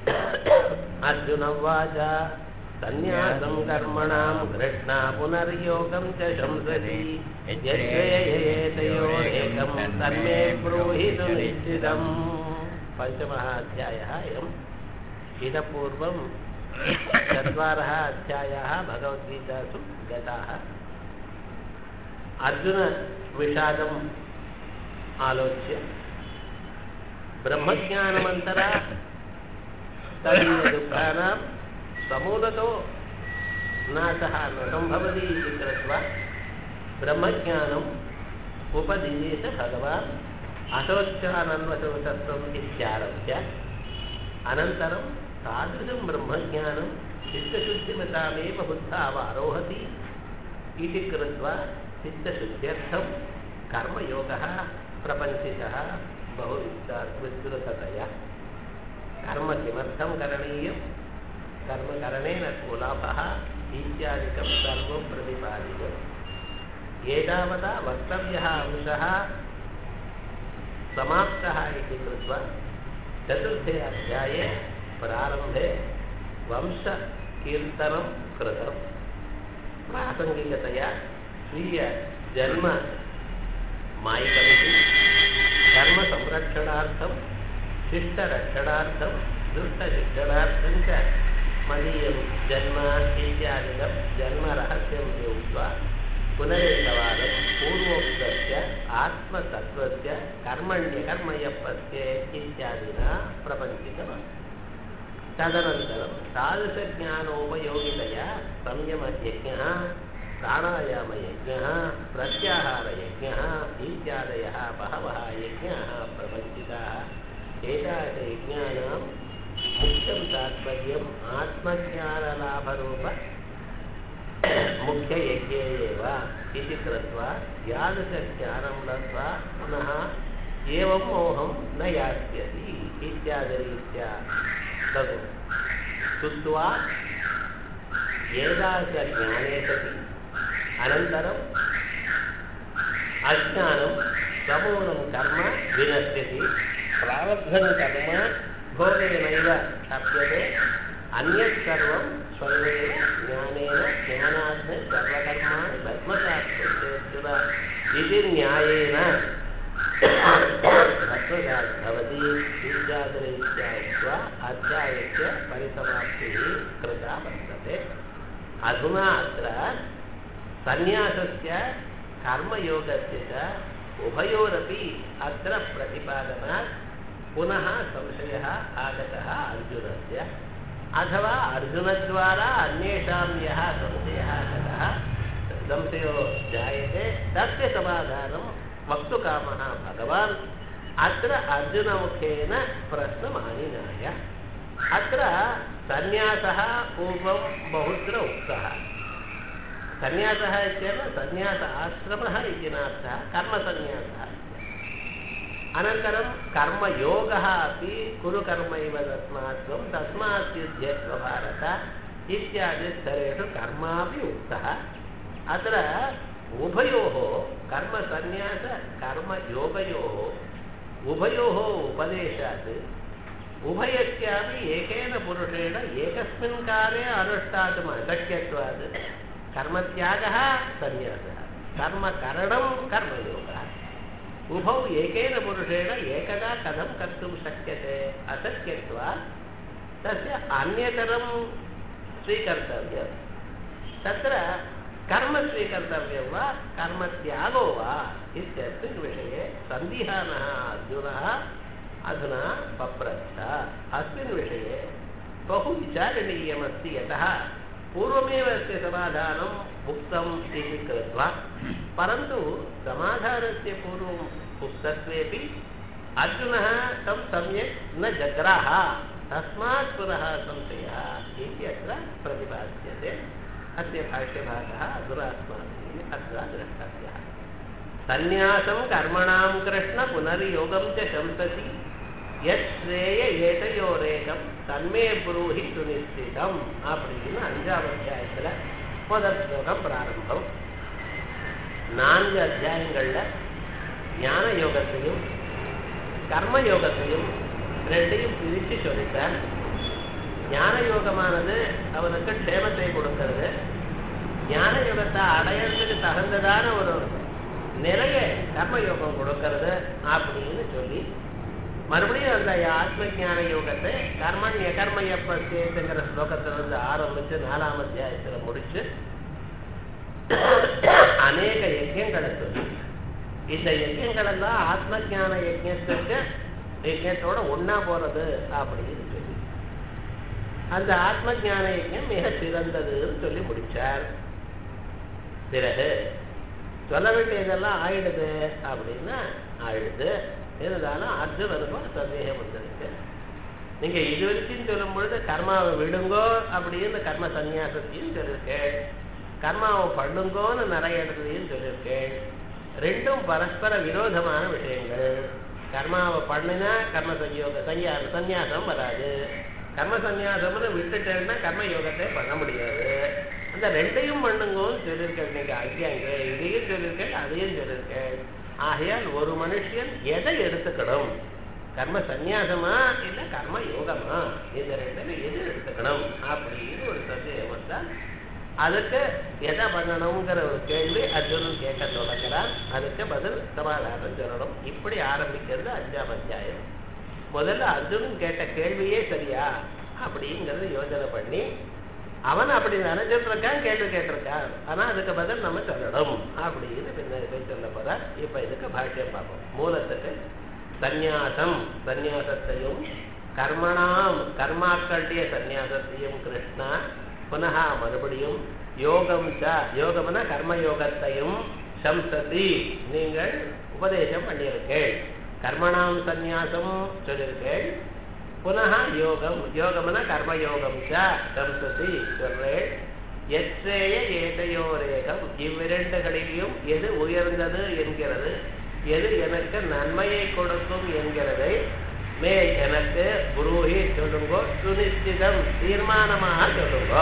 अर्जुनवाच सन्न्यासं कर्मणां कृष्णा पुनर्योगं च शंसति यश्रेययेतयोरेकं तन्मे ब्रूहि सुनिश्चितम् पञ्चमः अध्यायः अयम् इतः पूर्वं चत्वारः अध्यायाः भगवद्गीतासु गताः अर्जुनविषादम् आलोच्य ब्रह्मज्ञानमन्तरा तदीयदुःखानां समूलतो नाशः न सम्भवति इति कृत्वा ब्रह्मज्ञानम् उपदिशेष भगवान् अशोच्चानन्वशोचत्वम् इत्यारभ्य अनन्तरं तादृशं ब्रह्मज्ञानं चित्तशुद्धिमतामेव बुद्धावारोहति इति कृत्वा चित्तशुद्ध्यर्थं कर्मयोगः प्रपञ्चितः बहु विस्तृततया कर्म किमर्थं करणीयं कर्मकरणेन को लाभः इत्यादिकं सर्वं प्रतिपादितम् एतावता वक्तव्यः अंशः समाप्तः इति कृत्वा चतुर्थे अध्याये प्रारम्भे वंशकीर्तनं कृतं प्रासङ्गिकतया स्वीयजन्म मायिकमिति धर्मसंरक्षणार्थं शिष्टरक्षणार्थं दुष्टशिक्षणार्थं च मदीयं जन्म इत्यादिकं जन्मरहस्यं उक्त्वा पुनरेकवारं पूर्वोक्तस्य आत्मतत्त्वस्य कर्मण्यकर्मयपस्य इत्यादिना प्रपञ्चितवान् तदनन्तरं तादृशज्ञानोपयोगितया संयमयज्ञः प्राणायामयज्ञः प्रत्याहारयज्ञः इत्यादयः बहवः यज्ञाः प्रपञ्चिताः एतादृशयज्ञानां मुख्यं तात्पर्यम् आत्मज्ञानलाभरूप मुख्ययज्ञे एव इति कृत्वा यादृशज्ञानं लब्ध्वा पुनः एवं मोहं न यास्यति इत्यादिरीत्या तद् श्रुत्वा एतादृशज्ञाने सति अनन्तरम् अज्ञानं समूलं कर्म विनश्यति प्रारब्धं कर्म भोगेनैव लभ्यते अन्यत् सर्वं स्वयमेव ज्ञानेन ज्ञानाग्ने सर्वकर्माणि भस्मसात्कृत्युर इति न्यायेन भस्मसात् भवति इत्यादिरीत्या उक्त्वा अध्यायस्य परिसमाप्तिः कृता वर्तते अधुना अत्र सन्न्यासस्य कर्मयोगस्य च उभयोरपि अत्र प्रतिपादनात् पुनः संशयः आगतः अर्जुनस्य अथवा अर्जुनद्वारा अन्येषां यः संशयः गतः संशयो जायते तस्य समाधानं वक्तुकामः भगवान् अत्र अर्जुनमुखेन प्रश्नमानिनाय अत्र सन्न्यासः पूर्वं बहुत्र उक्तः सन्न्यासः इत्येव सन्न्यास आश्रमः इति नार्थः कर्मसन्न्यासः अनन्तरं कर्मयोगः अपि कुरु कर्मैव तस्मात् त्वं तस्मात् युध्यस्व भारत इत्यादि स्तरेषु कर्मापि उक्तः अत्र उभयोः कर्मसन्न्यास कर्मयोगयोः उभयोः उपदेशात् उभयस्यापि एकेन पुरुषेण एकस्मिन् काले अनुष्ठातुम् अशक्यत्वात् कर्मत्यागः सन्न्यासः कर्मकरणं कर्मयोगः उभौ एकेन पुरुषेण एकदा कथं कर्तुं शक्यते अशक्यत्वात् तस्य अन्यतरं स्वीकर्तव्यं तत्र कर्म स्वीकर्तव्यं वा कर्मत्यागो वा इत्यस्मिन् विषये सन्दिहानः अर्जुनः अधुना पप्रच्छ अस्मिन् विषये बहु विचारणीयमस्ति यतः पूर्वमेव अस्य समाधानम् उक्तम् इति कृत्वा परन्तु समाधानस्य पूर्वम् उक्तत्वेपि अर्जुनः तं सम्यक् न जग्राह तस्मात् पुनः संशयः इति अत्र प्रतिपाद्यते अस्य भाष्यभागः अधुना अस्माभिः अत्र द्रष्टव्यः सन्न्यासं कर्मणां कृष्ण पुनर्योगं च शंसति यश्ரேய ஏதையோரேகம் தன்மே புரூஹி சுனிஷ்டிதம் அப்படின்னு அஞ்சாம் அத்தியாயத்தில் முதல் ஸ்லோகம் பிராரம்பம் நான்கு அத்தியாயங்கள்ல ஞான யோகத்தையும் கர்ம யோகத்தையும் ரெண்டையும் பிரித்து சொல்லிட்டார் ஞான யோகமானது அவனுக்கு க்ஷேமத்தை கொடுக்கிறது ஞான யோகத்தை அடையிறதுக்கு தகுந்ததான ஒரு நிலைய கர்மயோகம் கொடுக்கிறது அப்படின்னு சொல்லி மறுபடியும் அந்த ஆத்ம ஞான யோகத்தை கர்மன் எகர்மய பிரத்யேகங்கிற ஸ்லோகத்திலிருந்து ஆரம்பிச்சு நாலாம் அத்தியாயத்துல முடிச்சு அநேக யஜ்யங்களை சொல்லி இந்த யஜ்யங்கள் எல்லாம் ஆத்ம ஞான யஜ்யத்துக்கு யஜ்யத்தோட ஒன்னா போறது அப்படின்னு சொல்லி அந்த ஆத்ம ஞான யஜ்யம் மிக சிறந்ததுன்னு சொல்லி முடிச்சார் பிறகு சொல்ல வேண்டியதெல்லாம் ஆயிடுது அப்படின்னா ஆயிடுது இருந்தாலும் அர்ஜுனனுக்கும் சந்தேகம் வந்திருக்கு நீங்க இது வரைக்கும் சொல்லும் பொழுது கர்மாவை விடுங்கோ அப்படின்னு கர்ம சந்நியாசத்தையும் சொல்லியிருக்கேன் கர்மாவை பண்ணுங்கோன்னு நிறைய இடத்துலையும் சொல்லியிருக்கேன் ரெண்டும் பரஸ்பர விரோதமான விஷயங்கள் கர்மாவை பண்ணினா கர்ம சஞ்யோக சன்யா சந்நியாசம் வராது கர்ம சந்நியாசம்னு விட்டுட்டேன்னா கர்ம யோகத்தை பண்ண முடியாது அந்த ரெண்டையும் பண்ணுங்கன்னு சொல்லியிருக்கேன் நீங்க ஐயாங்க இதையும் சொல்லியிருக்கேன் அதையும் சொல்லியிருக்கேன் ஆகையால் ஒரு மனுஷன் எதை எடுத்துக்கணும் கர்ம சந்நியாசமா இல்ல கர்ம யோகமா இந்த ரெண்டுல எது எடுத்துக்கணும் அப்படின்னு ஒரு சந்தேகம் வந்தால் அதுக்கு எதை பண்ணணுங்கிற ஒரு கேள்வி அர்ஜுனன் கேட்க தொடங்குறான் அதுக்கு பதில் சமாதானம் சொல்லணும் இப்படி ஆரம்பிக்கிறது அஞ்சாம் அத்தியாயம் முதல்ல அர்ஜுனன் கேட்ட கேள்வியே சரியா அப்படிங்கறது யோசனை பண்ணி அவன் அப்படி நினைச்சிட்டு இருக்கான் கேள்வி கேட்டிருக்கான் ஆனா அதுக்கு பதில் நம்ம சொல்லணும் அப்படின்னு பின்னாடி சொல்ல போற இப்ப இதுக்கு பாஷ்யம் பார்ப்போம் மூலத்துக்கு சந்நியாசம் சந்நியாசத்தையும் கர்மணாம் கர்மாக்களுடைய சந்நியாசத்தையும் கிருஷ்ணா புனகா மறுபடியும் யோகம் ச யோகம்னா கர்மயோகத்தையும் சம்சதி நீங்கள் உபதேசம் பண்ணியிருக்கேள் கர்மணாம் சந்நியாசம் சொல்லியிருக்கேள் புனக யோகம் யோகம்னா கர்மயோகம் ச சம்சதி சொல்றேன் எச்சேய ஏதையோரேகம் இவ்விரண்டுகளிலும் எது உயர்ந்தது என்கிறது எது எனக்கு நன்மையை கொடுக்கும் என்கிறதை மே எனக்கு குருஹி சொல்லுங்கோ சுனிச்சிதம் தீர்மானமாக சொல்லுங்கோ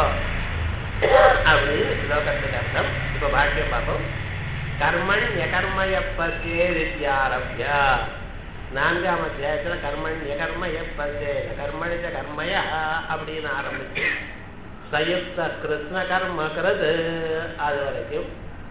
அப்படின்னு ஸ்லோகத்துக்கு அர்த்தம் இப்ப பாக்கியம் பார்ப்போம் கர்மன் எகர்மய பத்தியே வித்யாரப்யா நான்காம் அத்தியாயத்துல கர்மன் எகர்ம எப்பந்தே கர்மணிச்ச கர்மய அப்படின்னு ஆரம்பிச்சு சயுக்த கிருஷ்ண கர்ம கிருது அது வரைக்கும்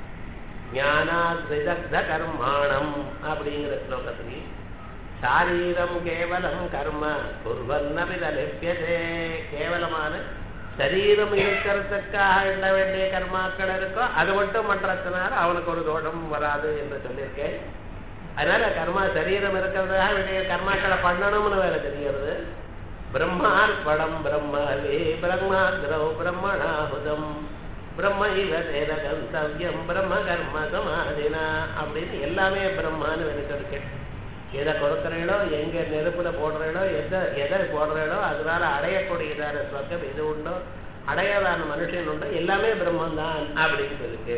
ஞானாத்ரிதக்த கர்மாணம் அப்படிங்கிற ஸ்லோகத்திலையும் சாரீரம் கேவலம் கர்ம குர்வன்னபித லெப்பியதே கேவலமான சரீரம் இருக்கிறதுக்காக எண்ண வேண்டிய கர்மாக்கள் இருக்கோ அது மட்டும் பண்றதுனால அவனுக்கு ஒரு தோஷம் வராது என்று சொல்லியிருக்கேன் அதனால கர்மா சரீரம் இருக்கிறதுக்காக வேண்டிய கர்மாக்களை பண்ணணும்னு வேற தெரிகிறது பிரம்மார்ப்பணம் பிரம்மவே பிரம்மாந்திரௌ பிரம்மணாபுதம் பிரம்ம இவ தேர கந்தவியம் பிரம்ம கர்ம சமாதினா அப்படின்னு எல்லாமே பிரம்மான்னு நினைச்சிருக்கேன் எதை கொடுக்குறீங்களோ எங்க நெருப்புல போடுறீங்களோ எதை எதை போடுறீங்களோ அதனால அடையக்கூடியதான சொர்க்கம் எது உண்டோ அடையாதான மனுஷன் உண்டோ எல்லாமே பிரம்மன் தான் அப்படின்னு சொல்லிருக்கு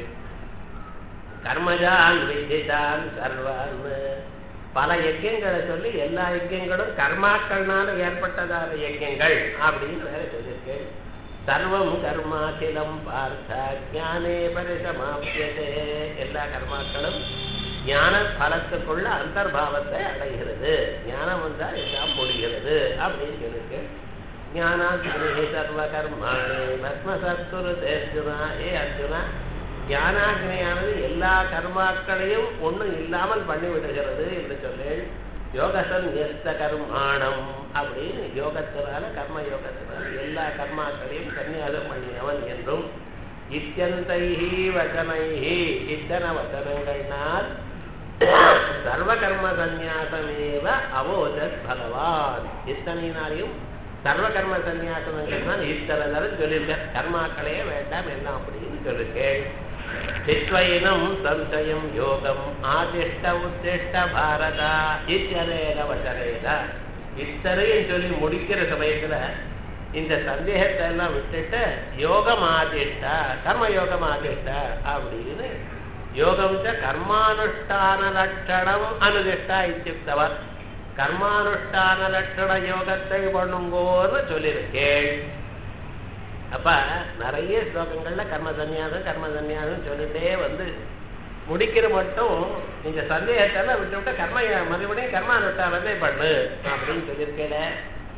கர்மஜான் வித்திதான் சர்வான் பல யஜ்யங்களை சொல்லி எல்லா யஜ்யங்களும் கர்மாக்கள்னால ஏற்பட்டதான யஜ்யங்கள் அப்படின்னு வேற சொல்லியிருக்கு சர்வம் கர்மாக்கிலம் பார்த்த ஞானே பரிசமாப்பியதே எல்லா கர்மாக்களும் ஞான பலத்துக்குள்ள அந்தர்பாவத்தை அடைகிறது ஞானம் வந்தா எல்லாம் முடிகிறது அப்படின்னு சொல்லிருக்கு ஞானாக்னி சர்வ கர்மாணி பத்ம சத்துரு அர்ஜுனா ஏ அர்ஜுனா ஞானாக்னியானது எல்லா கர்மாக்களையும் ஒண்ணும் இல்லாமல் பண்ணி விடுகிறது என்று சொல்லேன் யோகசன் எஸ்த கர்மாணம் அப்படின்னு யோகத்தினால கர்ம யோகத்தினால எல்லா கர்மாக்களையும் சன்னியாசம் பண்ணியவன் என்றும் இத்தியந்தைஹி வச்சனைஹி இத்தனை வச்சனங்கள்னால் சர்வ கர்ம சந்நியாசமேவ அவோஜத் பகவான் இத்தனையினாலையும் சர்வ கர்ம சந்நியாசம் இத்தனை தரம் சொல்லியிருக்க கர்மாக்களே வேண்டாம் எல்லாம் அப்படின்னு சொல்லிருக்கேன் சித்வைனம் சம்சயம் யோகம் ஆதிஷ்ட உத்திஷ்ட பாரதா இத்தனேன வச்சனேன இத்தனையும் சொல்லி முடிக்கிற சமயத்துல இந்த சந்தேகத்தை எல்லாம் விட்டுட்டு யோகம் ஆதிஷ்டா கர்ம யோகம் ஆதிஷ்டா அப்படின்னு யோகம் கர்மானுஷ்டான லட்சணம் அனுதிஷ்டா இத்தியுக்தவர் கர்மானுஷ்டான லட்சண யோகத்தை பண்ணுங்கோன்னு சொல்லியிருக்கேன் அப்ப நிறைய ஸ்லோகங்கள்ல கர்ம சன்னியாசம் கர்ம சன்னியாசம் சொல்லிட்டே வந்து முடிக்கிற மட்டும் இந்த சந்தேகத்தெல்லாம் விட்டு விட்டு கர்ம மறுபடியும் கர்மானுஷ்டானத்தை பண்ணு அப்படின்னு சொல்லியிருக்கேன்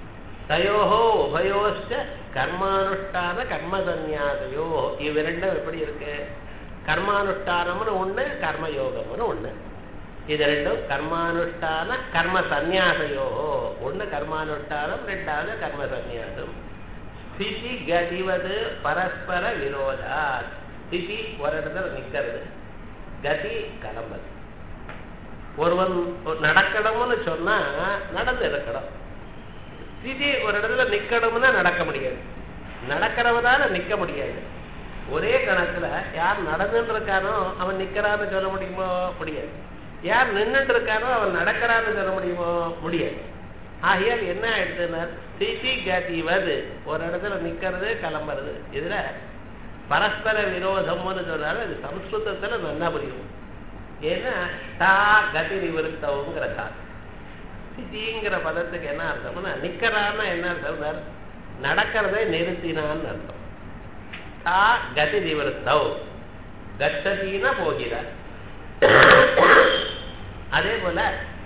தயோஹோ உபயோச்ச கர்மானுஷ்டான கர்மசன்யாசையோ இவ்விரண்டும் எப்படி இருக்கு கர்மானுஷ்டானம்னு ஒண்ணு கர்மயோகம்னு ஒண்ணு இது ரெண்டும் கர்மானுஷ்டான கர்ம சந்நியாசையோ ஒண்ணு கர்மானுஷ்டானம் ரெண்டாவது கர்ம சந்நியாசம் ஸ்திதி கதிவது பரஸ்பர விரோதா ஸ்திதி ஒரு இடத்துல நிக்கிறது கதி கிளம்புது ஒருவன் நடக்கணும்னு சொன்னா நடந்து இருக்கணும் ஸ்திதி ஒரு இடத்துல நிக்கணும்னா நடக்க முடியாது நடக்கிறவனால நிக்க முடியாது ஒரே கணக்குல யார் நடந்துட்டு இருக்கானோ அவன் நிக்கிறான்னு சொல்ல முடியுமோ முடியாது யார் நின்றுட்டு இருக்கானோ அவன் நடக்கிறான்னு சொல்ல முடியுமோ முடியாது ஆகையால் என்ன ஆயிடுதுன்னா ஸ்திதி கதிவது ஒரு இடத்துல நிக்கிறது கிளம்புறது இதுல பரஸ்பர விரோதம்னு சொன்னாலும் அது சம்ஸ்கிருதத்துல நல்லா புரியும் ஏன்னா டா கதி நிவருத்தவுங்கிற கா ஸ்திதிங்கிற பதத்துக்கு என்ன அர்த்தம்னா நிக்கிறான்னா என்ன அர்த்தம் நடக்கிறதை நிறுத்தினான்னு அர்த்தம் டா கதி நிவருத்தவ் கச்சதினா போகிறார் அதே போல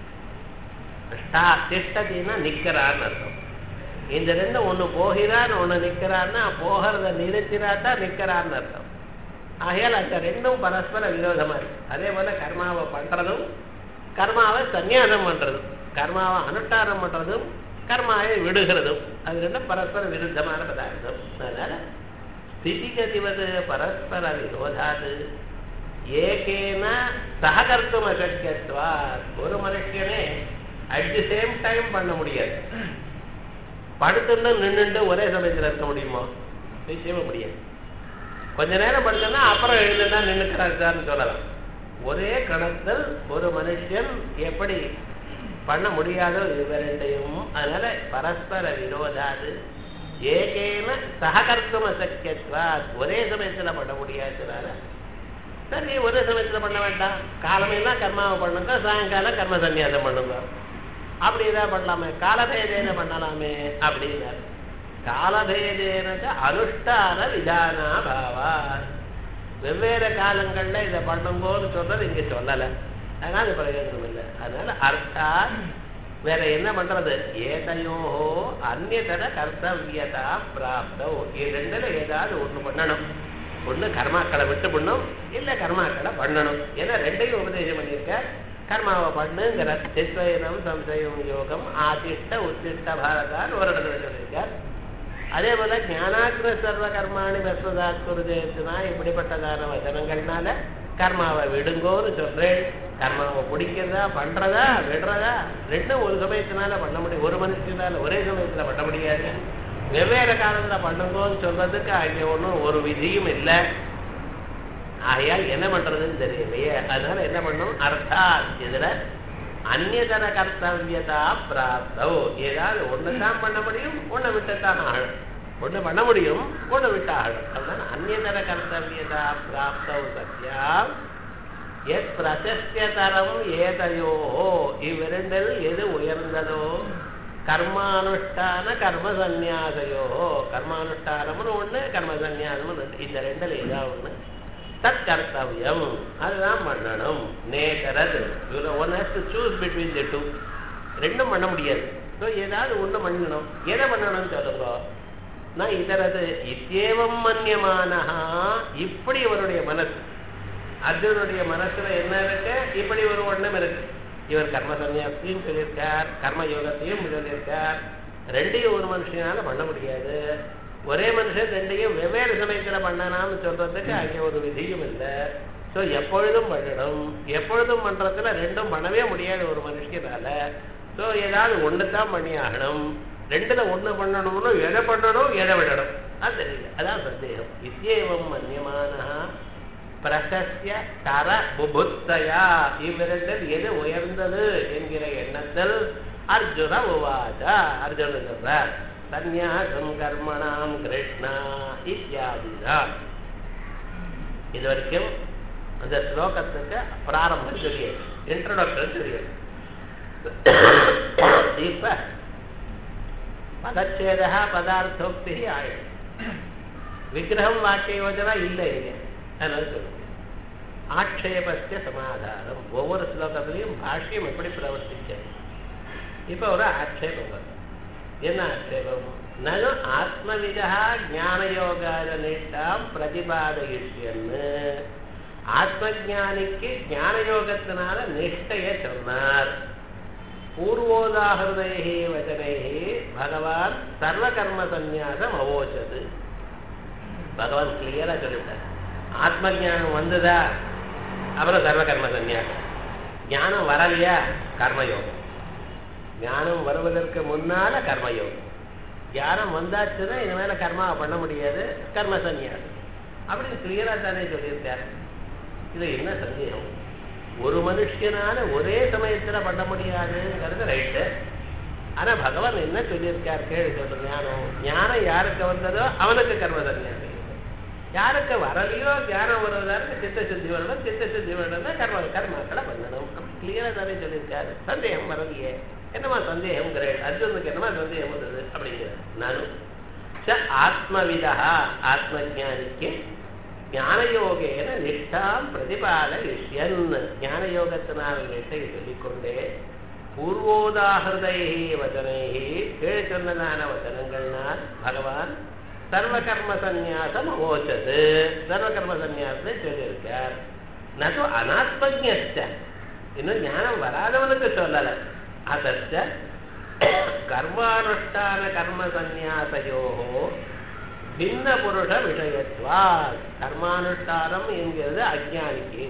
டா திஷ்டத்தின்னா நிக்கிறான்னு அர்த்தம் இந்த ரெண்டும் ஒண்ணு போகிறான் ஒண்ணு நிக்கிறான்னா போகிறத நிறுத்தினாட்டா நிக்கிறான்னு அர்த்தம் ஆகையால் அந்த ரெண்டும் பரஸ்பர விரோதமா இருக்கு அதே போல கர்மாவை பண்றதும் கர்மாவை சந்நியாசம் பண்றதும் கர்மாவை அனுஷ்டானம் பண்றதும் கர்மாவை விடுகிறதும் அது ரெண்டும் பரஸ்பர விருத்தமான பதார்த்தம் அதனால ஸ்திதிகதிவது பரஸ்பர விரோதாது ஏகேன சககர்த்தும் அசக்கியத்வா ஒரு மனுஷனே அட் தி சேம் டைம் பண்ண முடியாது படுத்துட்டு நின்றுட்டு ஒரே சமயத்தில் இருக்க முடியுமோ நிச்சயமா முடியாது கொஞ்ச நேரம் படுத்தோம்னா அப்புறம் எழுதுனா நின்றுக்கிறாருன்னு சொல்லலாம் ஒரே கணத்தில் ஒரு மனுஷன் எப்படி பண்ண முடியாதோ இவரெண்டையும் அதனால பரஸ்பர விரோதாது ஏகேன சககர்த்தம் அசக்கியத்வா ஒரே சமயத்துல பண்ண முடியாததுனால சரி ஒரே சமயத்துல பண்ண வேண்டாம் காலமெல்லாம் கர்மாவை பண்ணுங்க சாயங்காலம் கர்ம சன்னியாசம் பண்ணுங்க அப்படி இதான் பண்ணலாமே காலபேதேன பண்ணலாமே அப்படின்னாரு காலபேதேன அனுஷ்டான விதானா பாவா வெவ்வேறு காலங்கள்ல இதை பண்ணும்போது சொல்றது இங்க சொல்லல அதனால இது பிரயோஜனம் இல்லை அதனால அர்த்தா வேற என்ன பண்றது ஏதையோ அந்நியதர கர்த்தவியதா பிராப்தோ இது ரெண்டுல ஏதாவது ஒண்ணு பண்ணணும் ஒண்ணு கர்மாக்களை விட்டு பண்ணும் இல்ல கர்மாக்களை பண்ணணும் ஏன்னா ரெண்டையும் உபதேசம் பண்ணியிருக்க கர்மாவை பண்ணுங்கிற சித்வயனம் சம்சயம் யோகம் ஆதிஷ்ட உத்திஷ்ட பாரதான்னு ஒரு இடத்துல சொல்லியிருக்கார் அதே போல ஞானாக்கிர சர்வ கர்மாணி பஸ்வதாத் குருதேசுனா இப்படிப்பட்டதான வசனங்கள்னால கர்மாவை விடுங்கோன்னு சொல்றேன் கர்மாவை பிடிக்கிறதா பண்றதா விடுறதா ரெண்டும் ஒரு சமயத்தினால பண்ண முடியும் ஒரு மனுஷனால ஒரே சமயத்துல பண்ண முடியாது வெவ்வேறு காலத்துல பண்ணுங்கோன்னு சொல்றதுக்கு அங்கே ஒன்றும் ஒரு விதியும் இல்லை ஆகையால் என்ன பண்றதுன்னு தெரியலையே அதனால என்ன பண்ணும் அர்த்தா இதுல அந்நியதர கர்த்தவியதா பிராப்தோ ஏதாவது ஒண்ணு தான் பண்ண முடியும் ஒண்ணை விட்டுத்தான் ஆகணும் ஒண்ணு பண்ண முடியும் ஒண்ணு விட்டு ஆகணும் அதனால அந்நியதர கர்த்தவியதா பிராப்தோ சத்யா எத் பிரசஸ்யதரம் ஏதையோ இவ்விரண்டில் எது உயர்ந்ததோ கர்மானுஷ்டான கர்ம சந்நியாசையோ கர்மானுஷ்டானம்னு ஒண்ணு கர்ம சந்நியாசம்னு ஒண்ணு இந்த ரெண்டுல ஏதாவது ஒண்ணு தத் கர்த்தவியம் அதுதான் பண்ணணும் நேக்கரது one has to choose between the two ரெண்டும் பண்ண முடியாது ஸோ ஏதாவது ஒண்ணு பண்ணணும் எதை பண்ணணும்னு சொல்லுங்க நான் இதரது இத்தேவம் மன்யமானஹா இப்படி இவருடைய மனசு அர்ஜுனுடைய மனசுல என்ன இருக்கு இப்படி ஒரு ஒண்ணம் இருக்கு இவர் கர்ம சன்னியாசத்தையும் சொல்லியிருக்கார் கர்ம யோகத்தையும் சொல்லியிருக்கார் ரெண்டையும் ஒரு மனுஷனால பண்ண முடியாது ஒரே மனுஷன் ரெண்டையும் வெவ்வேறு சமயத்துல பண்ணனான்னு சொல்றதுக்கு அங்கே ஒரு விதியும் இல்லை ஸோ எப்பொழுதும் பண்ணணும் எப்பொழுதும் பண்றதுல ரெண்டும் பண்ணவே முடியாது ஒரு மனுஷனால ஸோ ஏதாவது ஒன்று தான் பண்ணி ஆகணும் ரெண்டுல ஒண்ணு பண்ணணும்னு எதை பண்ணணும் எதை விடணும் அது தெரியல அதான் சந்தேகம் இத்தியேவம் மன்யமானா பிரசஸ்ய தர புபுத்தயா இவ்விரண்டில் எது உயர்ந்தது என்கிற எண்ணத்தில் அர்ஜுன உவாச்ச அர்ஜுன சொல்றார் சந்நியாசம் கர்மணாம் கிருஷ்ணா இத்தியாதிதான் இது வரைக்கும் அந்த ஸ்லோகத்துக்கு பிராரம்பம் தெரியும் இன்ட்ரோடக்ஷன் தெரியும் இப்ப பதச்சேத பதார்த்தோக்தி ஆயிடும் விக்கிரகம் வாக்கிய யோஜனா இல்லை இங்க அதனால சொல்லுங்க ஆட்சேபஸ்ய சமாதானம் ஒவ்வொரு ஸ்லோகத்திலையும் பாஷ்யம் எப்படி பிரவர்த்திச்சது இப்ப ஒரு ஆட்சேபம் வரும் என்ன ஆட்சேபம் நனு ஆத்மவிதா ஞானயோகார நிஷ்டாம் பிரதிபாதயிஷ்யன்னு ஆத்மஜானிக்கு ஞானயோகத்தினால நிஷ்டைய சொன்னார் பூர்வோதாகிருதைஹி வச்சனைஹி பகவான் சர்வ கர்ம சந்நியாசம் அவோச்சது பகவான் கிளியரா சொல்லிட்டார் ஆத்ம ஞானம் வந்ததா அப்புறம் சர்வ கர்ம சந்நியாசம் ஞானம் வரலையா கர்மயோகம் ஞானம் வருவதற்கு முன்னால கர்மயோகம் ஞானம் வந்தாச்சுன்னா இனிமேல கர்மாவை பண்ண முடியாது கர்ம சந்நியாசம் அப்படின்னு கிளியரா தானே சொல்லியிருக்காரு இது என்ன சந்தேகம் ஒரு மனுஷனால ஒரே சமயத்துல பண்ண முடியாதுங்கிறது ரைட்டு ஆனா பகவான் என்ன சொல்லியிருக்கார் கேள்வி சொல்ற ஞானம் ஞானம் யாருக்கு வந்ததோ அவனுக்கு கர்ம சந்நியாசம் யாருக்கு வரலையோ ஞானம் வருவதாருக்கு சித்த சுத்தி வரணும் சித்த சுத்தி வரணும்னா கர்ம கர்மாக்களை பண்ணணும் அப்படி கிளியரா தானே சொல்லியிருக்காரு சந்தேகம் வரலையே என்னமா சந்தேகம்ங்கிற அர்ஜுனுக்கு என்னமா சந்தேகம் வந்தது அப்படிங்கிற நானும் ச ஆத்மவிதா ஆத்மஜானிக்கு ஞானயோகேன நிஷ்டாம் பிரதிபாலயிஷ்யன் ஞானயோகத்தினால் நிஷ்டையை சொல்லிக்கொண்டே பூர்வோதாகிருதை வச்சனை கீழ் சொன்னதான வச்சனங்கள்னால் பகவான் சர்வ கர்ம சந்நியாசம் அமோச்சது சர்வ கர்ம சந்நியாசத்தை சொல்லியிருக்கார் நது அனாத்மஜ்ய இன்னும் ஞானம் வராதவனுக்கு சொல்லலை அதச்ச கர்மானுஷ்டான கர்ம சந்நியாசையோகோ பின்ன புருஷ விஷயத்வா கர்மானுஷ்டானம் என்கிறது அஜானிக்கு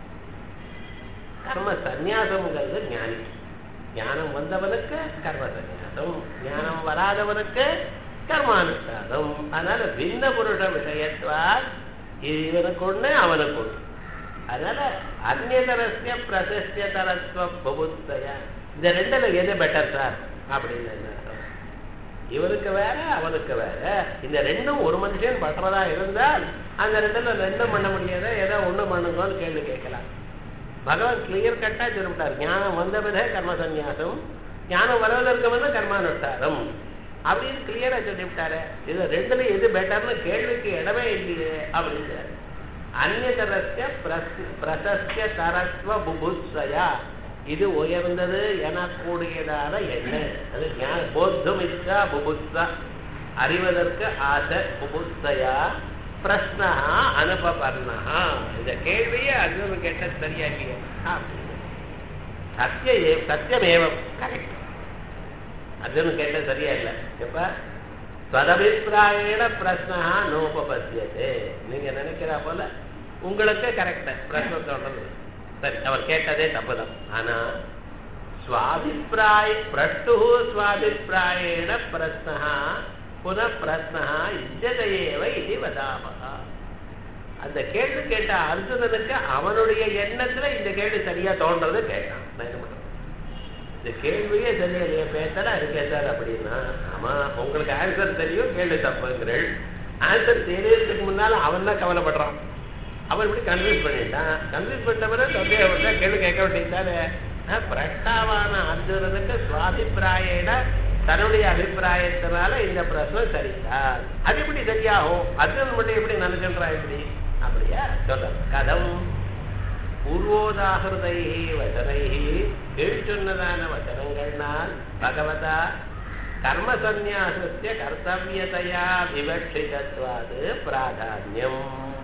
கர்ம சந்நியாசம்ங்கிறது ஞானிக்கு ஞானம் வந்தவனுக்கு கர்ம சந்நியாசம் ஞானம் வராதவனுக்கு கர்மானுஷ்டானம் அதனால பின்ன புருஷ விஷயத்வா இவனுக்கு ஒண்ணு அவனுக்கு ஒண்ணு அதனால அந்நியதரஸ்ய பிரசஸ்ய தரத்துவ பகுத்தய இந்த ரெண்டுல எது பெட்டர் சார் அப்படின்னு என்ன அர்த்தம்? இவனுக்கு வேற அவனுக்கு வேற இந்த ரெண்டும் ஒரு மனுஷன் பண்றதா இருந்தால் அந்த ரெண்டுல ரெண்டும் பண்ண முடியாத ஏதோ ஒண்ணு பண்ணுங்கன்னு கேள்வி கேட்கலாம் பகவான் கிளியர் கட்டா சொல்லிவிட்டார் ஞானம் வந்த பிறகு கர்ம சந்நியாசம் ஞானம் வருவதற்கு முன்ன கர்மானுஷ்டாரம் அப்படின்னு கிளியரா சொல்லிவிட்டாரு இது ரெண்டுல எது பெட்டர்னு கேள்விக்கு இடமே இல்லையே அப்படிங்கிறார் அந்நியதரஸ்ய பிரஸ்- பிரசஸ்ய தரத்வ புபுத்சயா இது உயர்ந்தது எனக்கூடியதான எண்ணம் அது ஞான போத்தம் இச்சா புபுத்சா அறிவதற்கு ஆசை புபுத்சயா பிரஸ்னா அனுபபர்ணா இந்த கேள்வியை அர்ஜுனன் கேட்ட சரியா இல்லையா அப்படின்னு. சத்திய ஏ- சத்தியமேவம் கரெக்ட் அர்ஜுனன் கேட்ட சரியா இல்ல எப்ப ஸ்வதபிப்பிராயண பிரஸ்னா நோபபத்தியதே நீங்க நினைக்கிறா போல உங்களுக்கு கரெக்ட் பிரஸ்ன சொல்றது சரி அவர் கேட்டதே தப்புதான் ஆனா ஸ்வாபிப்பிராய பிரஷ்டு ஸ்வாபிப்பிராயண பிரஸ்னா புன பிரஸ்னா இஜ்ஜதையேவ இது வதாமகா அந்த கேள்வி கேட்ட அர்ஜுனனுக்கு அவனுடைய எண்ணத்துல இந்த கேள்வி சரியா தோன்றது கேட்டான் நான் என்ன பண்றது? இந்த கேள்வியே சரியா இல்லையா பேசல இருக்கே சார் அப்படின்னா ஆமா உங்களுக்கு ஆன்சர் தெரியும் கேள்வி தப்புங்கிறள் ஆன்சர் தெரியறதுக்கு முன்னால அவன் தான் கவலைப்படுறான் அவன் இப்படி கன்வின்ஸ் பண்ணிட்டான் கன்வின்ஸ் பண்ண பிறகு சந்தேகம் கேள்வி கேட்க வேண்டியதானே பிரஷ்டாவான அர்ஜுனனுக்கு சுவாபிப்பிராயன தன்னுடைய அபிப்பிராயத்தினால இந்த பிரச்சனை சரிதான் அது எப்படி சரியாகும் அர்ஜுனன் மட்டும் எப்படி நினைச்சுன்றா எப்படி அப்படியா சொல்ற கதம் பூர்வோதாகிருதை வசனை கீழ் சொன்னதான வசனங்கள்னால் பகவதா கர்ம சந்நியாசஸ்ய கர்த்தவியதையா விவட்சிதத்வாது பிராதான்யம்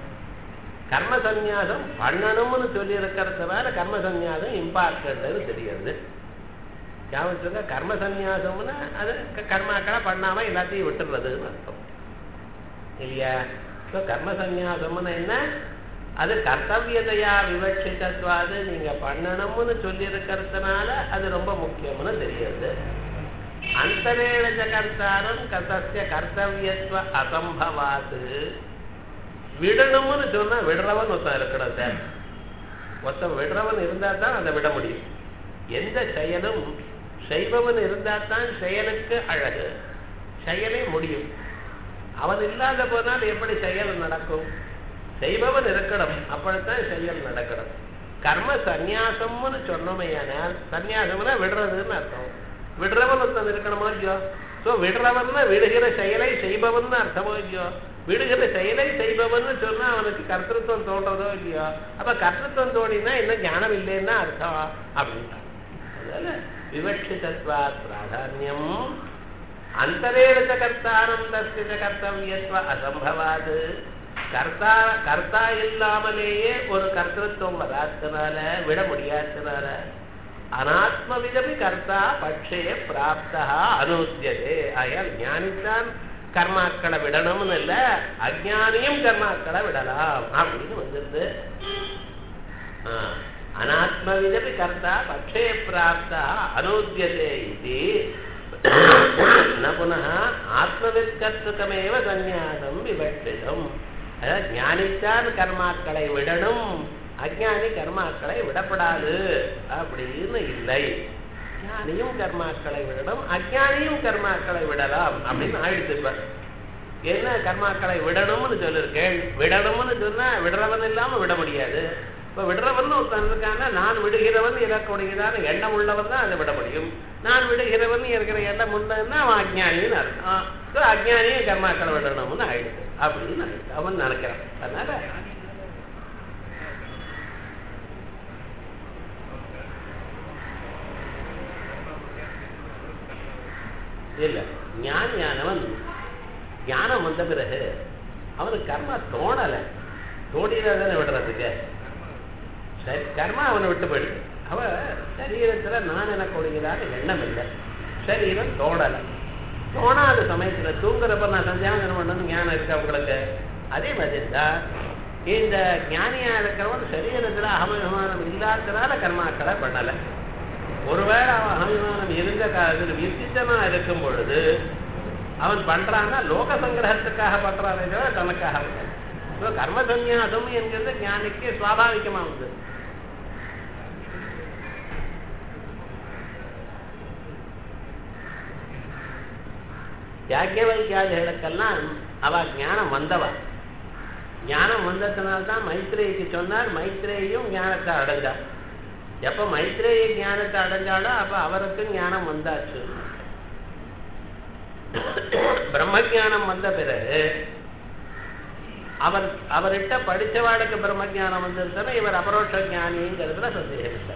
கர்ம சந்நியாசம் பண்ணணும்னு சொல்லி இருக்கிறதுனால கர்ம சந்நியாசம் இம்பார்ட்டன்ட்னு தெரியுது ஞாபகத்துங்க கர்ம சந்நியாசம்னா அது க- கர்மாக்களை பண்ணாம எல்லாத்தையும் விட்டுறதுன்னு அர்த்தம் இல்லையா ஸோ கர்ம சந்நியாசம்னு என்ன அது கர்த்தவியதையா விவட்சிதத்வாது நீங்க பண்ணணும்னு சொல்லி இருக்கிறதுனால அது ரொம்ப முக்கியம்னு தெரியுது அந்தரேண கர்த்தாரம் கதஸ்ய கர்த்தவியத்துவ அசம்பவாது விடணும்னு சொன்னா விடுறவன் ஒருத்தன் இருக்கணும் சார் ஒருத்தன் விடுறவன் இருந்தா தான் அதை விட முடியும் எந்த செயலும் செய்பவன் இருந்தா தான் செயலுக்கு அழகு செயலே முடியும் அவன் இல்லாத போனால் எப்படி செயல் நடக்கும் செய்பவன் இருக்கணும் அப்படித்தான் செயல் நடக்கணும் கர்ம சந்நியாசம்னு சொன்னோமையானால் சந்நியாசம்னா விடுறதுன்னு அர்த்தம் விடுறவன் ஒருத்தன் இருக்கணுமோ இல்லையோ ஸோ விடுறவன்னா விடுகிற செயலை செய்பவன் அர்த்தமோ இல்லையோ விடுகிற செயலை செய்பவன் சொன்னா அவனுக்கு கர்த்தத்துவம் தோன்றதோ இல்லையோ அப்ப கர்த்தத்துவம் தோணினா இன்னும் ஞானம் இல்லைன்னா அர்த்தம் அப்படின்றான் அதனால விவட்சிதத்வா பிராதான்யம் அந்தரேண ச கர்த்தாரம் தஸ்ய ச கர்த்தவியத்வ அசம்பவாது கர்த்தா கர்த்தா இல்லாமலேயே ஒரு கர்த்தத்துவம் வராதனால விட முடியாதனால அனாத்மவிதமி கர்த்தா பட்சே பிராப்தா அனுத்தியதே ஆயால் ஞானித்தான் கர்மாக்களை விடணும்னு இல்ல அஜானியும் கர்மாக்களை விடலாம் அப்படின்னு வந்துருது அனாத்மவிதமி கர்த்தா பட்சே பிராப்தா அனுத்தியதே இது ந புனः ஆத்மவித்கர்த்தகமேவ சந்நியாசம் விவட்சிதம் அதாவது ஞானித்தான் கர்மாக்களை விடணும் அஜானி கர்மாக்களை விடப்படாது அப்படின்னு இல்லை ஞானியும் கர்மாக்களை விடணும் அஜானியும் கர்மாக்களை விடலாம் அப்படின்னு ஆயிடுச்சு இப்ப என்ன கர்மாக்களை விடணும்னு சொல்லிருக்கேன் விடணும்னு சொன்னா விடுறவன் இல்லாம விட முடியாது இப்ப விடுறவன் ஒருத்தன் இருக்கான்னா நான் விடுகிறவன் இருக்கக்கூடியதான எண்ணம் உள்ளவன் தான் அதை விட முடியும் நான் விடுகிறவன் இருக்கிற எண்ணம் உண்டுன்னா அவன் அஜ்ஞானின்னு அர்த்தம் ஸோ அஜ்ஞானியும் கர்மாக்களை விடணும்னு ஆயிடுச்சு அப்படின்னு ஆயிடுச்சு. அவன் நினைக்கிறான் அதனால இல்ல ஞானியானவன் ஞானம் வந்த பிறகு அவனுக்கு கர்மா தோணலை தோணினதானே விடுறதுக்கு சரி கர்மா அவனை விட்டு போயிடுது அவ சரீரத்துல நான் எனக்கூடியதான எண்ணம் இல்லை சரீரம் தோணலை தோணாத சமயத்துல தூங்குறப்ப நான் சந்தியாவந்தனம் பண்ணணும் ஞானம் இருக்கு அவங்களுக்கு அதே மாதிரி தான் இந்த ஞானியா இருக்கிறவன் சரீரத்துல அகமவிமானம் இல்லாததுனால கர்மாக்களை பண்ணலை ஒருவேளை அவன் அகமிமானம் இருந்த காலத்தில் விசித்தமா இருக்கும் பொழுது அவன் பண்றான்னா லோக சங்கிரகத்துக்காக பண்றானே தவிர தனக்காக இல்லை. So, கர்ம சந்நியாசம் என்கிறது ஞானிக்கு சுவாபாவிகமா உண்டு யாக்கிய வைக்கியாதிகளுக்கெல்லாம் அவ ஞானம் வந்தவா ஞானம் வந்ததுனால்தான் மைத்ரேயிக்கு சொன்னார் மைத்ரேயும் ஞானத்தை அடைஞ்சார் எப்ப மைத்ரேய ஞானத்தை அடைஞ்சாலோ அப்ப அவருக்கும் ஞானம் வந்தாச்சு பிரம்ம ஞானம் வந்த பிறகு அவர் அவர்கிட்ட படிச்சவாளுக்கு பிரம்ம ஞானம் வந்திருந்தா இவர் அபரோஷ ஞானிங்கிறதுல சந்தேகம் இல்லை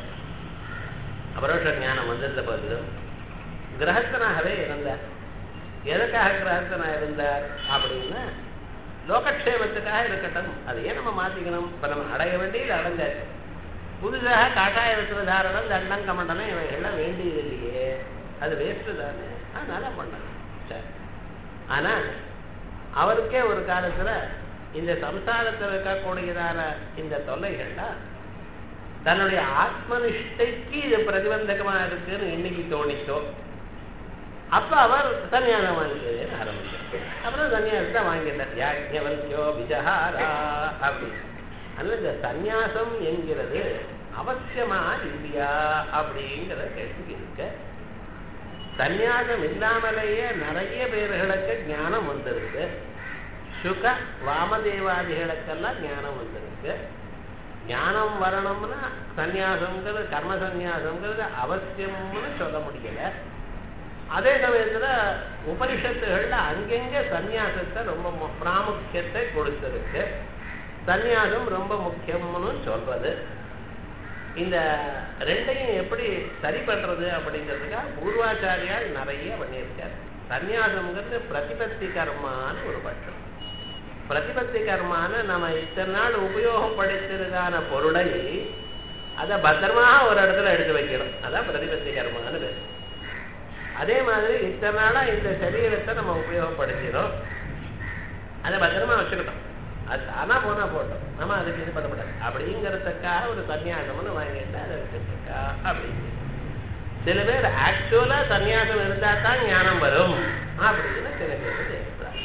அபரோஷ ஞானம் வந்திருந்த போதிலும் கிரகஸ்தனாகவே இருந்தார் எதுக்காக கிரகஸ்தனா இருந்தார் அப்படின்னா லோகக்ஷேமத்துக்காக இருக்கட்டும் அதையே நம்ம மாத்திக்கணும் இப்ப நம்ம அடைய வேண்டியது அடைஞ்சாச்சு புதுசாக காட்டாய தாரணம் தண்டம் கமண்டனம் இவைகள்லாம் வேண்டியது இல்லையே அது வேஸ்ட் தானே அதனால பண்ணணும் சரி ஆனா அவருக்கே ஒரு காலத்துல இந்த சம்சாரத்தில் இருக்கக்கூடியதான இந்த தொல்லைகள்லாம் தன்னுடைய ஆத்மனிஷ்டைக்கு இது பிரதிபந்தகமா இருக்குன்னு இன்னைக்கு தோணிச்சோ அப்ப அவர் சன்னியாசம் வாங்கிக்கிறேன்னு ஆரம்பிச்சார் அப்புறம் சன்னியாசத்தை வாங்கிட்டார் யாஜ்யவல்யோ விஜஹாரா அப்படின்னு அதனால இந்த சந்நியாசம் என்கிறது அவசியமா இல்லையா அப்படிங்கிற கேள்வி இருக்க சந்நியாசம் இல்லாமலேயே நிறைய பேர்களுக்கு ஞானம் வந்திருக்கு சுக வாமதேவாதிகளுக்கெல்லாம் ஞானம் வந்திருக்கு ஞானம் வரணும்னா சந்நியாசம்ங்கிறது கர்ம சந்நியாசம்ங்கிறது அவசியம்னு சொல்ல முடியல அதே சமயத்துல உபனிஷத்துகள்ல அங்கங்க சந்நியாசத்தை ரொம்ப மு- பிராமுக்கியத்தை கொடுத்திருக்கு சந்நியாசம் ரொம்ப முக்கியம்னு சொல்றது இந்த ரெண்டையும் எப்படி சரி பண்றது அப்படிங்கிறதுக்காக பூர்வாச்சாரியால் நிறைய பண்ணியிருக்காரு சந்நியாசம்ங்கிறது பிரதிபத்தி கர்மான்னு ஒரு பட்சம் பிரதிபத்தி கர்மான நம்ம இத்தனை நாள் உபயோகப்படுத்திருக்கான பொருளை அதை பத்திரமாக ஒரு இடத்துல எடுத்து வைக்கணும் அதான் பிரதிபத்தி கர்மான்னு பேர் அதே மாதிரி இத்தனை நாளா இந்த சரீரத்தை நம்ம உபயோகப்படுத்தினோம் அதை பத்திரமா வச்சுக்கிட்டோம் அது தானா போனா போட்டோம் நம்ம அதுக்கு இது பண்ணக்கூடாது அப்படிங்கிறதுக்காக ஒரு சன்னியாசம்னு வாங்கிட்டு அதை வச்சுருக்கா அப்படின்னு சில பேர் ஆக்சுவலா சன்னியாசம் இருந்தா தான் ஞானம் வரும் அப்படின்னு சில பேர் பேசுறாங்க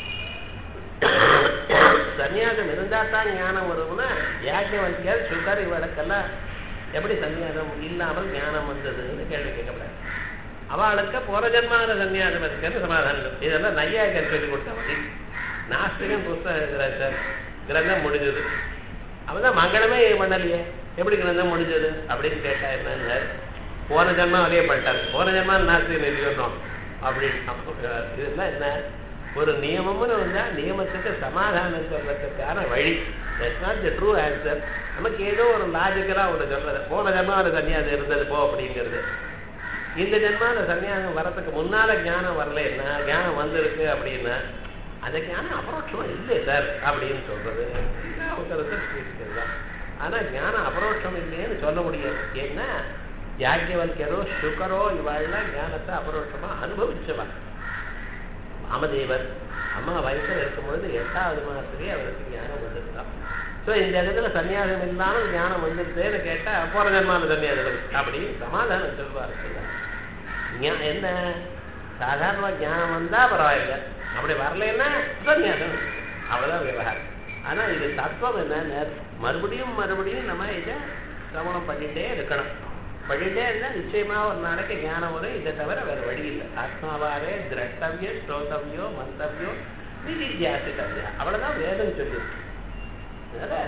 சன்னியாசம் இருந்தா தான் ஞானம் வரும்னா யாஜ்ஞவல்யர் சுகர் இவளுக்கெல்லாம் எப்படி சன்னியாசம் இல்லாமல் ஞானம் வந்ததுன்னு கேள்வி கேட்கக்கூடாது அவளுக்கு போன ஜென்மான சன்னியாசம் இருக்குன்னு சமாதானம் இதெல்லாம் நையாக்கர் சொல்லி கொடுத்த வழி நாஸ்திகன் புஸ்தகம் எழுதுறாரு சார் கிரந்தம் முடிஞ்சது அவன் தான் மங்களமே பண்ணலையே எப்படி கிரந்தம் முடிஞ்சது அப்படின்னு கேட்டா என்னன்னு போன ஜென்மம் அதே பண்ணிட்டாரு போன ஜென்மம் நாஸ்திகன் எழுதிடணும் அப்படின்னு இதெல்லாம் என்ன ஒரு நியமம்னு வந்தா நியமத்துக்கு சமாதானம் சொல்றதுக்கான வழி that's not the true answer நமக்கு ஏதோ ஒரு லாஜிக்கலா ஒரு சொல்றது போன ஜென்மம் ஒரு சன்னியாசம் இருந்தது போ அப்படிங்கிறது இந்த ஜென்மால சன்னியாசம் வரத்துக்கு முன்னால ஞானம் வரலைன்னா ஞானம் வந்திருக்கு அப்படின்னா அந்த ஞானம் அபரோட்சமா இல்லை சார் அப்படின்னு சொல்றது தான் ஆனா ஞானம் அபரோட்சம் இல்லைன்னு சொல்ல முடியாது ஏன்னா யாக்கியவல்யரோ சுகரோ இவாள்லாம் ஞானத்தை அபரோட்சமா அனுபவிச்சவா ராமதேவர் அம்மா வயசுல இருக்கும்பொழுது எட்டாவது மாசத்துலயே அவருக்கு ஞானம் வந்துருக்கான் ஸோ இந்த இடத்துல சன்னியாசம் இல்லாமல் ஞானம் வந்துருச்சேன்னு கேட்டா போற ஜன்மான சன்னியாசம் அப்படி சமாதானம் சொல்வார்கள் ஞா- என்ன சாதாரண ஞானம் வந்தா பரவாயில்ல அப்படி வரலைன்னா சன்னியாசம் அவ்வளவுதான் விவகாரம் ஆனா இது தத்துவம் என்ன மறுபடியும் மறுபடியும் நம்ம இதை சிரவணம் பண்ணிட்டே இருக்கணும் பண்ணிட்டே இருந்தா நிச்சயமா ஒரு நாளைக்கு ஞானம் வரும் இதை தவிர வேற வழி இல்லை ஆத்மாவாரே திரட்டவியோ ஸ்ரோதவியோ மந்தவியோ நிதித்தியாசித்தவியா அவ்வளவுதான் வேதம் சொல்லியிருக்கு அதனால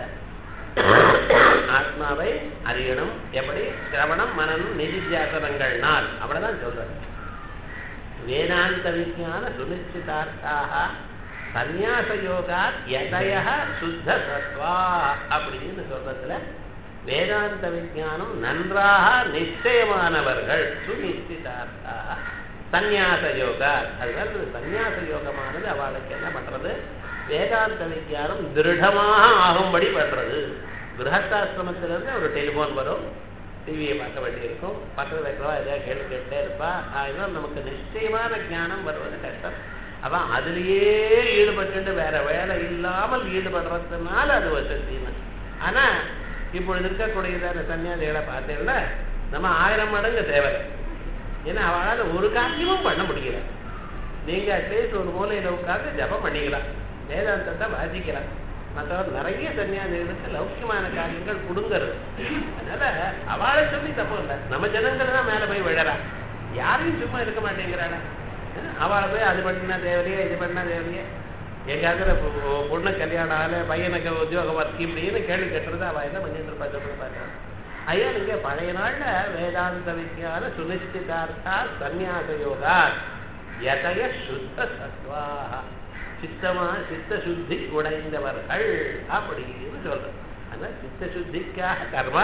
ஆத்மாவை அறியணும் எப்படி சிரவணம் மனநம் நிதித்தியாசனங்கள்னால் அவ்வளவுதான் சொல்றது வேதாந்த விஜான சுனிச்சிதார்த்தாக சந்நியாச யோகா யதய சுத்த சத்வா அப்படின்னு சொல்றதுல வேதாந்த விஜானம் நன்றாக நிச்சயமானவர்கள் சுனிச்சிதார்த்தாக சந்நியாச யோகா அதுதான் சந்நியாச யோகமானது அவளுக்கு என்ன பண்றது வேதாந்த விஜானம் திருடமாக ஆகும்படி பண்றது கிரகஸ்தாசிரமத்திலிருந்து ஒரு டெலிஃபோன் வரும் டிவியை பார்க்க வேண்டியிருக்கும் பக்கத்தில் இருக்கிறவா எதாவது கேள்வி கேட்டே இருப்பா அதனால் நமக்கு நிச்சயமான ஞானம் வருவது கஷ்டம் அவன் அதுலேயே ஈடுபட்டு வேற வேலை இல்லாமல் ஈடுபடுறதுனால அது வசதின்னு ஆனா இப்பொழுது இருக்கக்கூடியதான சன்னியாசிகளை பார்த்தீங்கன்னா நம்ம ஆயிரம் மடங்கு தேவை ஏன்னா அவளால் ஒரு காரியமும் பண்ண முடியல நீங்க அட்லீஸ்ட் ஒரு மூலையில உட்கார்ந்து ஜபம் பண்ணிக்கலாம் வேதாந்தத்தை வாசிக்கலாம் மற்றவர் நிறைய சன்னியாசிகளுக்கு லௌக்கியமான காரியங்கள் கொடுங்கிறது அதனால அவளை சொல்லி தப்பு இல்லை நம்ம ஜனங்கள் தான் மேல போய் விழறா யாரையும் சும்மா இருக்க மாட்டேங்கிறாள அவளை போய் அது பண்ணா தேவையே இது பண்ணா தேவையே எங்காவது பொண்ணு கல்யாணம் ஆகல பையனுக்கு உத்தியோகம் வர்த்தி இப்படின்னு கேள்வி கேட்டுறது அவ என்ன பண்ணிட்டு இருப்பா சொல்லி பார்க்கலாம் ஐயா நீங்க பழைய நாள்ல வேதாந்த விஞ்ஞான சுனிஷ்டிதார்த்தா சந்நியாச யோகா யதய சுத்த சத்வா சித்தமா சித்த சுத்தி உடைந்தவர்கள் அப்படின்னு சொல்றது அதனால சித்த சுத்திக்காக கர்மா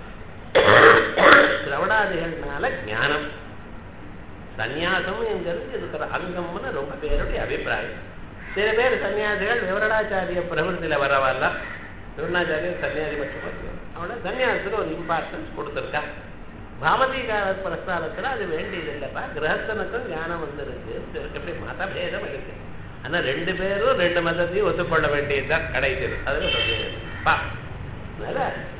சிரவணாதிகள்னால ஞானம் சந்நியாசம் என்கிறது இருக்கிற அங்கம்னு ரொம்ப பேருடைய அபிப்பிராயம் சில பேர் சன்னியாசிகள் விவரணாச்சாரிய பிரபலத்தில் வரவெல்லாம் விவரணாச்சாரியர் சன்னியாசி மட்டும் அவனை சன்னியாசத்துக்கு ஒரு இம்பார்ட்டன்ஸ் கொடுத்துருக்கா பாமதி கால பிரஸ்தானத்துல அது வேண்டியது இல்லைப்பா கிரகஸ்தனுக்கும் ஞானம் வந்துருக்கு எப்படி மதபேதம் இருக்கு ஆனா ரெண்டு பேரும் ரெண்டு மதத்தையும் ஒத்துக்கொள்ள வேண்டியதுதான் கிடைக்குது அதுல சொல்லுங்க பா அதனால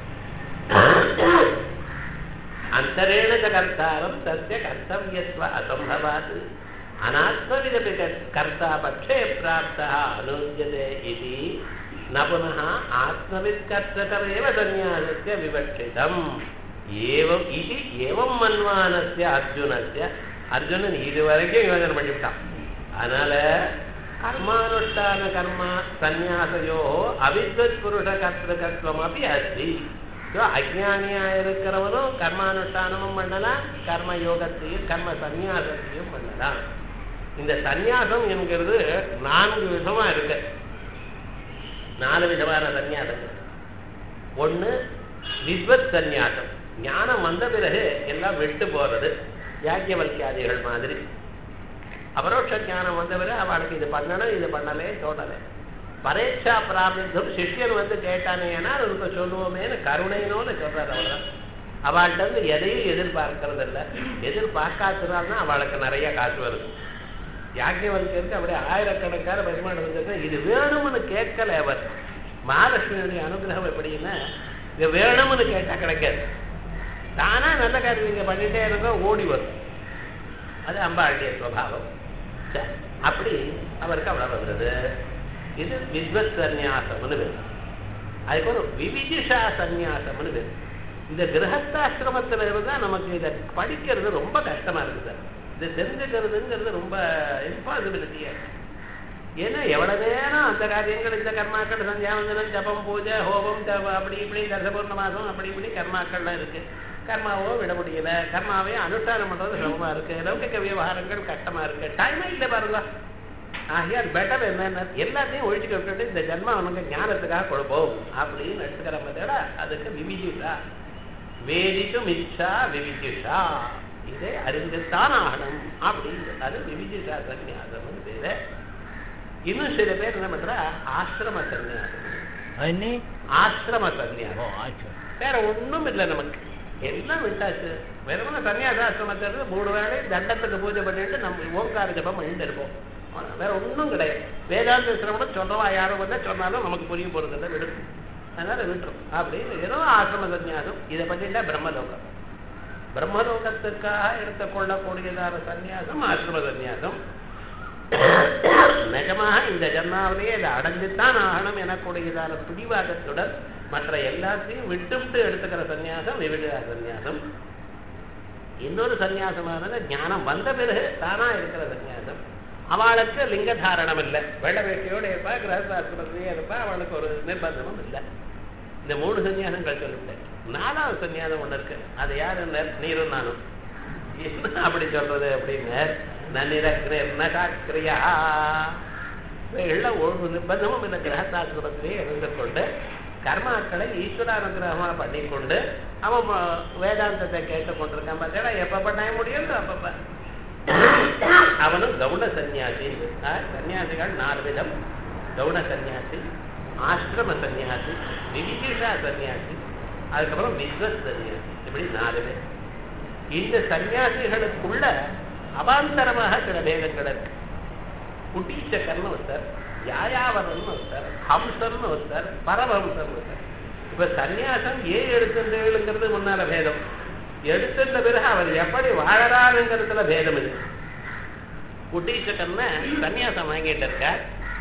அந்தரேண கர்த்தாரம் தஸ்ய கர்த்தவியத்வ அசம்பவாத் அனாத்மவிதபி கர்த்தா பட்சே பிராப்தா அனுஜ்யதே இது ந புனः ஆத்மவித்கர்த்தகமேவ சந்நியாசस्य விவட்சிதம் ஏவம் இது ஏவம் மன்வானஸ்ய அர்ஜுனஸ்ய அர்ஜுனன் இதுவரைக்கும் யோஜனை பண்ணிவிட்டான் அதனால கர்மானுஷ்டான கர்மா சந்நியாசையோ அவித்வத் புருஷ கர்த்தகத்துவம் அப்படி அஸ்தி ஸோ அஜானியா இருக்கிறவனும் கர்மானுஷ்டானமும் பண்ணலாம் கர்ம யோகத்தையும் கர்ம சந்நியாசத்தையும் பண்ணலாம் இந்த சந்நியாசம் என்கிறது நான்கு விதமா இருக்கு நாலு விதமான சந்நியாசங்கள் ஒண்ணு வித்வத் சந்நியாசம் ஞானம் வந்த பிறகு எல்லாம் விட்டு போறது யாக்கியவல்கியாதிகள் மாதிரி அபரோட்ச ஞானம் வந்த பிறகு அவளுக்கு இது பண்ணணும் இது பண்ணலே தோணலை பரீட்சா பிராபித்தம் சிஷ்யன் வந்து கேட்டானேன்னா அதுக்கு சொல்லுவோமேனு கருணைனோன்னு சொல்றாரு அவ்வளவுதான் அவள்கிட்ட இருந்து எதையும் எதிர்பார்க்கறது இல்லை எதிர்பார்க்காததுனால்தான் அவளுக்கு நிறைய காசு வருது யாக்கியவல்கருக்கு அப்படியே ஆயிரக்கணக்கான வருமானம் வந்திருக்கு இது வேணும்னு கேட்கல அவர் மகாலட்சுமியுடைய அனுகிரகம் எப்படின்னா இது வேணும்னு கேட்டா கிடைக்காது தானா நல்ல காரியம் நீங்க பண்ணிட்டே இருந்தோ ஓடி வரும் அது அம்பாளுடைய சுவாவம் சரி, அப்படி அவருக்கு அவ்வளவு வருது இது வித்வத் சந்நியாசம்னு பேர் அதுக்கு ஒரு விவிதிஷா சந்நியாசம்னு பேர் இந்த கிரகஸ்தாசிரமத்துல இருந்தா நமக்கு இதை படிக்கிறது ரொம்ப கஷ்டமா இருக்குது சார் இது தெரிஞ்சுக்கிறதுங்கிறது ரொம்ப இம்பாசிபிலிட்டியா ஏன்னா எவ்வளவு நேரம் அந்த காரியங்கள் இந்த கர்மாக்கள் சந்தியாவந்தனம் ஜபம் பூஜை ஹோமம் ஜப அப்படி இப்படி தசபூர்ண மாதம் அப்படி இப்படி கர்மாக்கள்லாம் இருக்கு கர்மாவோ விட முடியல கர்மாவே அனுஷ்டானம் பண்றது சிரமமா இருக்கு லௌகிக விவகாரங்கள் கஷ்டமா இருக்கு டைமே இல்லை பாருங்க ஆகியால் பெட்டர் என்னென்ன எல்லாத்தையும் ஒழிச்சுக்க விட்டுட்டு இந்த ஜென்மா அவனுக்கு ஞானத்துக்காக கொடுப்போம் அப்படின்னு எடுத்துக்கிற பார்த்தா அதுக்கு விவிஜிஷா வேதிக்கும் இச்சா விவிஜிஷா இதை அறிந்துத்தான் ஆகணும் அப்படின்னு அது விவிஜிஷா சன்னியாசம்னு பேரு இன்னும் சில பேர் என்ன பண்றா ஆசிரம சன்னியாசம் அன்னி ஆசிரம ஓ சன்னியாசம் ஆச்சு வேற ஒண்ணும் இல்லை நமக்கு எல்லாம் விட்டாச்சு வெறுமன சன்னியாசாசிரமத்தை மூணு வேளை தண்டத்துக்கு பூஜை பண்ணிட்டு நம்ம ஓங்கார ஜபம் பண்ணிட்டு இருப்போம் அவ்வளவுதான். வேற ஒண்ணும் கிடையாது வேதாந்த சிரமம் சொல்றவா யாரும் வந்தா சொன்னாலும் நமக்கு புரிய போறதில்லை விடுது அதனால விட்டுரும் அப்படின்னு ஏதோ ஆசிரம சன்னியாசம் இதை பண்ணிட்டா பிரம்மலோகம் பிரம்மலோகத்துக்காக எடுத்துக்கொள்ளக்கூடியதான சன்னியாசம் ஆசிரம சன்னியாசம் நிஜமாக இந்த ஜன்மாவிலேயே இதை அடைஞ்சுத்தான் ஆகணும் எனக்கூடியதான பிடிவாதத்துடன் மற்ற எல்லாத்தையும் விட்டுவிட்டு எடுத்துக்கிற சன்னியாசம் விவிடா சன்னியாசம் இன்னொரு சன்னியாசமானது ஞானம் வந்த பிறகு தானா இருக்கிற சன்னியாசம் அவளுக்கு லிங்க தாரணம் இல்லை வெள்ள வேட்டியோடு இருப்பா கிரகசாஸ்திரத்திலேயே இருப்பா அவளுக்கு ஒரு நிர்பந்தமும் இல்லை இந்த மூணு சன்னியாசங்கள் சொல்லிவிட்டேன் நாலாவது சன்னியாசம் ஒண்ணு இருக்கு அது யாரு நீரும் நானும் என்ன அப்படி சொல்றது அப்படின்னு நன்னிரக்ரியா வெள்ள ஒரு நிர்பந்தமும் இந்த கிரகசாஸ்திரத்திலேயே இருந்து கொண்டு கர்மாக்களை ஈஸ்வரானுகிரகமா பண்ணிக்கொண்டு அவன் ம- வேதாந்தத்தை கேட்டுக்கொண்டிருக்கான் பார்த்தா எப்ப பண்ண முடியும் அப்பப்ப அவனும் கவுன சன்னியாசி ஆஹ், சன்னியாசிகள் நாலு விதம் கவுன சன்னியாசி ஆசிரம சன்னியாசி விவிகிஷா சன்னியாசி அதுக்கப்புறம் விஸ்வத் சன்னியாசி இப்படி நாலு பேர் இந்த சன்னியாசிகளுக்குள்ள அவாந்தரமாக சில பேதங்கள் இருக்கு குட்டீச்சக்கர்னு ஒருத்தர் யாயாவரன் ஒருத்தர் ஹம்சர்னு ஒருத்தர் பரமஹம்சர் ஒருத்தர் இப்ப சன்னியாசம் ஏன் எடுத்துங்கிறது முன்னால பேதம் எடுத்துட்ட பிறகு அவர் எப்படி வாழறாருங்கிறதுல பேதம் இருக்கு குட்டீச்சக்கர்னு சன்னியாசம் வாங்கிட்டு இருக்கார்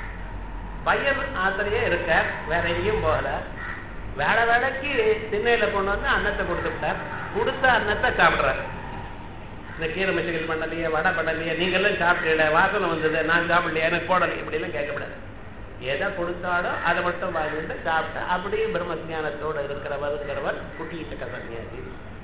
பையன் ஆசிரியே இருக்கார் வேற எங்கேயும் போகல வேலை வேலைக்கு திண்ணையில கொண்டு வந்து அன்னத்தை கொடுத்துட்டார் கொடுத்த அன்னத்தை சாப்பிட்றார் இந்த கீரை மிச்சங்கள் பண்ணலையே வடை பண்ணலையே நீங்கெல்லாம் சாப்பிடல வாசனை வந்தது நான் சாப்பிடலையே எனக்கு போடலை இப்படிலாம் கேட்கக்கூடாது எதை கொடுத்தாலோ அதை மட்டும் வாங்கிட்டு சாப்பிட்டு அப்படியே பிரம்மஜானத்தோடு இருக்கிறவருங்கிறவர் குட்டிச்சக்க சன்னியாசி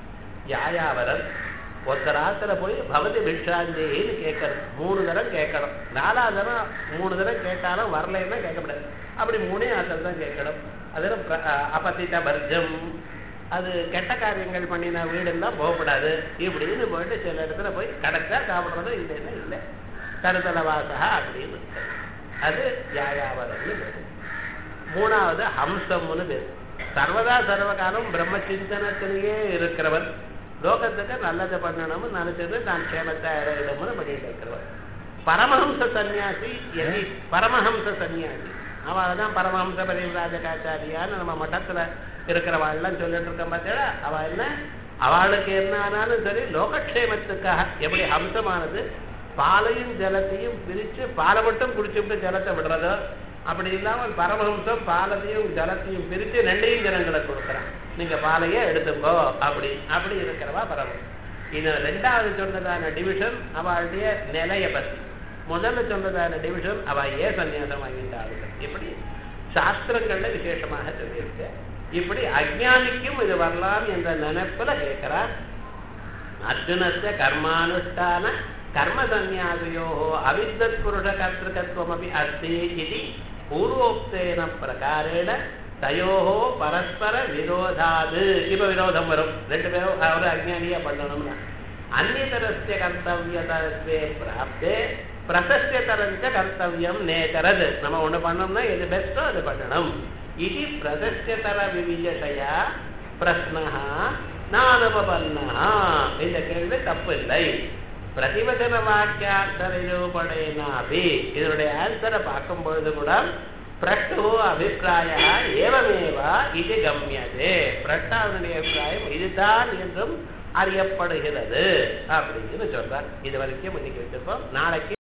யாயாவரர் ஒருத்தர் ஆத்துல போய் பவதி பிக்ஷாந்தேன்னு கேட்கறது மூணு தரம் கேட்கணும் நாலாவது தரம் மூணு தரம் கேட்டாலும் வரலைன்னா கேட்கக்கூடாது அப்படி மூணே ஆத்தல் தான் கேட்கணும் அதில் அபத்தித பர்ஜம் அது கெட்ட காரியங்கள் பண்ணின வீடெல்லாம் போகக்கூடாது இப்படின்னு போயிட்டு சில இடத்துல போய் கிடைச்சா சாப்பிட்றது இல்லைன்னா இல்லை கருதல வாசகா அப்படின்னு இருக்கு. அது யாயாவரம்னு பேரு மூணாவது ஹம்சம்னு பேர் சர்வதா சர்வகாலம் பிரம்ம சிந்தனத்திலேயே இருக்கிறவன் லோகத்துக்கு நல்லதை பண்ணணும்னு நினைச்சது நான் கேமத்தை அடையிடம்னு பண்ணிட்டு இருக்கிறவன் பரமஹம்ச சன்னியாசி எதி பரமஹம்ச சன்னியாசி அவள் தான் பரமஹம்ச பரிவிராஜகாச்சாரியான்னு நம்ம மட்டத்துல இருக்கிறவாள்லாம் சொல்லிட்டு இருக்கோம் பார்த்தீங்களா அவள் என்ன அவளுக்கு என்ன ஆனாலும் சரி லோகக்ஷேமத்துக்காக எப்படி ஹம்சமானது பாலையும் ஜலத்தையும் பிரிச்சு பாலை மட்டும் குடிச்சுட்டு ஜலத்தை விடுறதோ அப்படி இல்லாமல் பரமஹம்சம் பாலத்தையும் ஜலத்தையும் பிரிச்சு ரெண்டையும் ஜனங்களுக்கு கொடுக்குறான் நீங்க பாலையே எடுத்துக்கோ அப்படி அப்படி இருக்கிறவா பரமம் இது ரெண்டாவது சொன்னதான டிவிஷன் அவளுடைய நிலைய பத்தி முதல்ல சொன்னதான டிவிஷன் அவ ஏன் சன்னியாசம் வாங்கிட்டாள் இப்படி சாஸ்திரங்கள்ல விசேஷமாக சொல்லியிருக்கு இப்படி அஜ்ஞானிக்கும் இது வரலாம் என்ற நினைப்புல கேட்கிறார் அர்ஜுனஸ்ய கர்மானுஷ்டான கர்ம சந்நியாசையோ அவித்தத் புருஷ கர்த்திருக்கத்துவமபி அஸ்தி இது பூர்வோக்தேன பிரகாரேண தயோஹோ பரஸ்பர விரோதாது இப்ப விரோதம் வரும் ரெண்டு பேரும் அவரு அஜ்ஞானியா பண்ணணும்னா அந்நியதரஸ்ய கர்த்தவியதே பிராப்தே பிரசஸ்யதரஞ்ச கர்த்தவியம் நேதரது நம்ம ஒண்ணு பண்ணோம்னா எது பெஸ்டோ அது பண்ணணும் இது பிரசஸ்யதர விவிஜயா பிரஸ்னஹா நானுபபன்னா இந்த கேள்வி தப்பு இல்லை பிரதிவச்சன வாக்கியார்த்த நிரூபணேனாபி இதனுடைய ஆன்சரை பார்க்கும் பொழுது கூட பிரட்டு அபிப்பிராய ஏவமேவா இது கம்யதே பிரட்டாவுடைய அபிப்பிராயம் இதுதான் என்றும் அறியப்படுகிறது அப்படின்னு சொல்றார் இது வரைக்கும் இன்னைக்கு வச்சிருப்போம் நாளைக்கு